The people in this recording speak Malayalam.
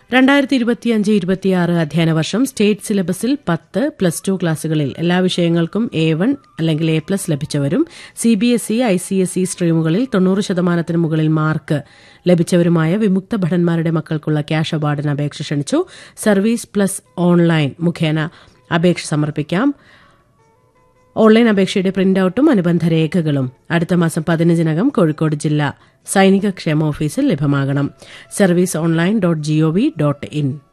രണ്ടായിരത്തി ഇരുപത്തിയഞ്ച് ഇരുപത്തിയാറ് അധ്യയന വർഷം സ്റ്റേറ്റ് സിലബസിൽ പത്ത് പ്ലസ് ടു ക്ലാസുകളിൽ എല്ലാ വിഷയങ്ങൾക്കും എ വൺ അല്ലെങ്കിൽ എ പ്ലസ് ലഭിച്ചവരും C B S E I C S E സ്ട്രീമുകളിൽ തൊണ്ണൂറ് ശതമാനത്തിന് മുകളിൽ മാർക്ക് ലഭിച്ചവരുമായ വിമുക്ത ഭടന്മാരുടെ മക്കൾക്കുള്ള ക്യാഷ് അവാർഡിന് അപേക്ഷ ക്ഷണിച്ചു സർവീസ് പ്ലസ് ഓൺലൈൻ മുഖേന അപേക്ഷ സമർപ്പിക്കാം ഓൺലൈൻ അപേക്ഷയുടെ പ്രിന്റ് ഔട്ടും അനുബന്ധ രേഖകളും അടുത്ത മാസം പതിനഞ്ചിനകം കോഴിക്കോട് ജില്ലാ സൈനിക ക്ഷേമ ഓഫീസിൽ ലഭ്യമാകണം service online dot gov dot in